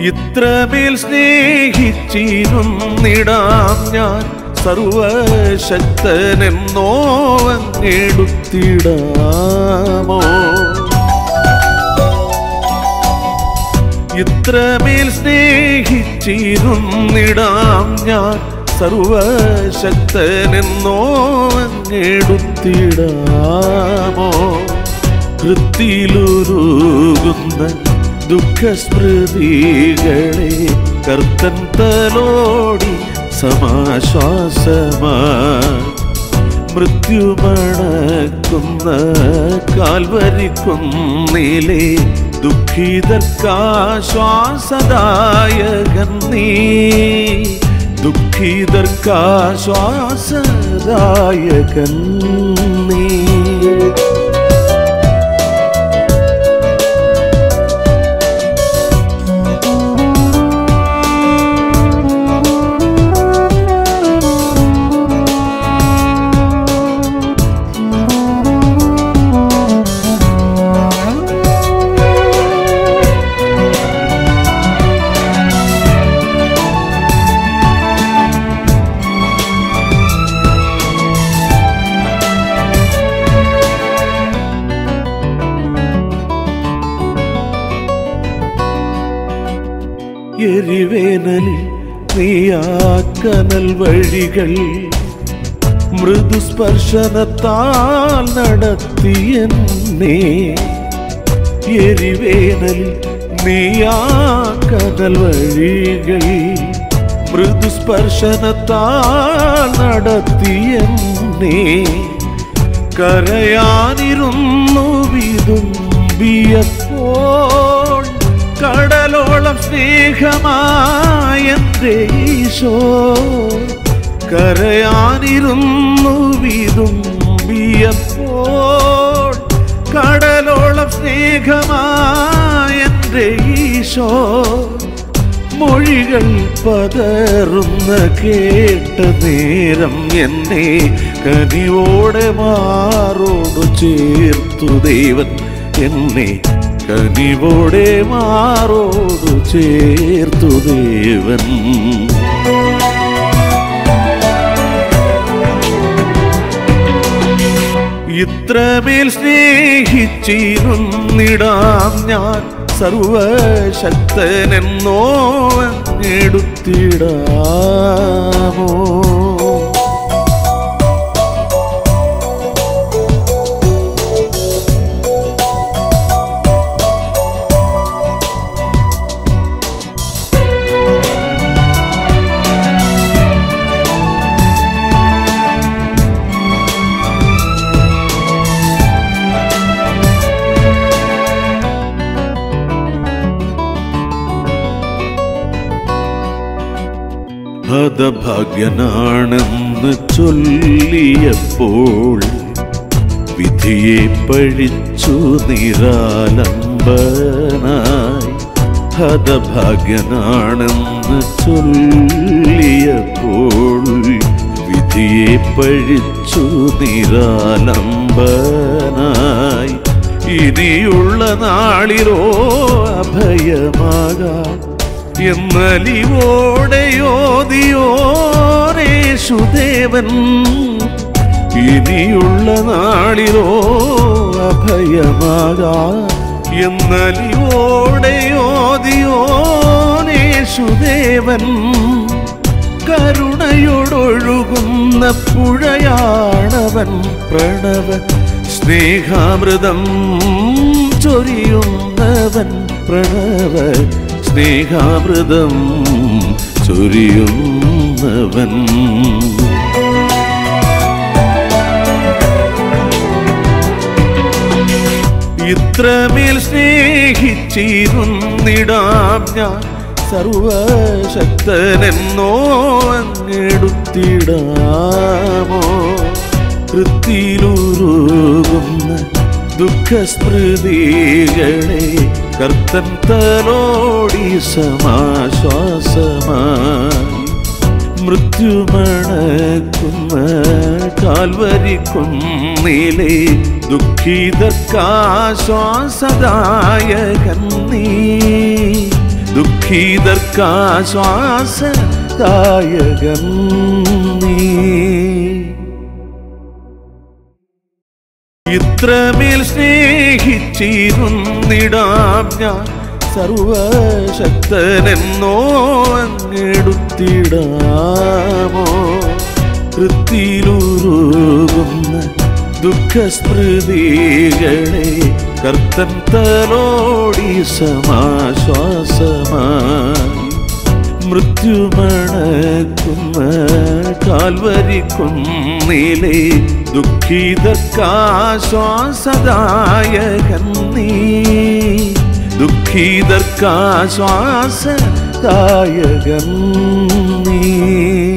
ഇത്രമേൽ സ്നേഹിച്ചിരുന്നിടാം ഞാൻ സർവശക്തനെന്നോ അങ്ങെടുത്തിടാമോ ഇത്രമേൽ സ്നേഹിച്ചിരുന്നിടാം ഞാൻ സർവശക്തനെന്നോ അങ്ങെടുത്തിടാമോ കൃത്തിയിലുരുകുന്ന ദുഃഖസ്മൃതികളെ കർത്തൻ തലോടി സമാശ്വാസമാ മൃത്യുമണക്കുന്ന കാൽവരിക്കുന്നിലെ ദുഃഖിതർക്കാശ്വാസദായകൻ നീ ദുഃഖിതർക്കാശ്വാസദായകൻ നീ എരിവേനലിൽ നീയാക്കനൽ വഴികൾ മൃദുസ്പർശനത്താൽ നടത്തിയെന്നെ എരിവേനലിൽ നീയാക്കനൽ വഴികൾ മൃദുസ്പർശനത്താൽ നടത്തിയെന്നെ കരയാനിരുന്നു വിതുമ്പിയപ്പോൾ കടലോളം സ്നേഹമായെന്റെ ഈശോ കരയാനിരുന്നു വിതുമ്പിയപ്പോൾ കടലോളം സ്നേഹമായെന്റെ ഈശോ മൊഴികൾ പതറുന്ന കേട്ട നേരം എന്നെ കനിവോടെ മാറോടു ചേർത്തു ദേവൻ എന്നെ കനിവോടെ മാറോടു ചേർത്തു ദേവൻ ഇത്രമേൽ സ്നേഹിച്ചിരുന്നിടാം ഞാൻ സർവശക്തനെന്നോ എടുത്തിടാമോ ഹതഭാഗ്യനാണെന്ന് ചൊല്ലിയപ്പോൾ വിധിയെ പഴിച്ചു നിരാലംബനായി ഹതഭാഗ്യനാണെന്ന് ചൊല്ലിയപ്പോൾ വിധിയെ പഴിച്ചു നിരാലംബനായി ഇനിയുള്ള നാളിലോ അഭയമാകാം എന്നലിവോടെയോദിയോരേശുദേവൻ ഇനിയുള്ള നാളിലോ അഭയമാകാ എന്നലിവോടെയോദിയോരേശുദേവൻ കരുണയോടൊഴുകുന്ന പുഴയാണവൻ പ്രണവ സ്നേഹാമൃതം ചൊരിയുന്നവൻ പ്രണവ സ്നേഹാമൃതം ചൊരിയുന്നവൻ ഇത്രമേൽ സ്നേഹിച്ചിരുന്നിടാം ഞാൻ സർവശക്തനെന്നോ അങ്ങെടുത്തിടാമോ കൃത്തിയിലുരുകുന്ന ദുഃഖസ്മൃതികളെ കർത്തൻ തലോടി സമാശ്വാസമായി മൃത്യുമണക്കുന്ന കാൽവരിക്കുന്നിലെ ദുഃഖിതർക്കാശ്വാസദായകൻ നീ ദുഃഖിതർക്കാശ്വാസദായകൻ നീ ഇത്രമേൽ സ്നേഹിച്ചിരുന്നിടാം ഞാൻ സർവശക്തനെന്നോ അങ്ങെടുത്തിടാമോ കൃത്തിയിലുരുകുന്ന ദുഃഖസ്മൃതികളെ കർത്തൻ തലോടി സമാശ്വാസമായി മൃത്യുമണക്കുന്ന കാൽവരി കുന്നിലെ ദുഃഖിതർക്കാശ്വാസദായകൻ നീ ദുഃഖിതർക്കാശ്വാസദായകൻ നീ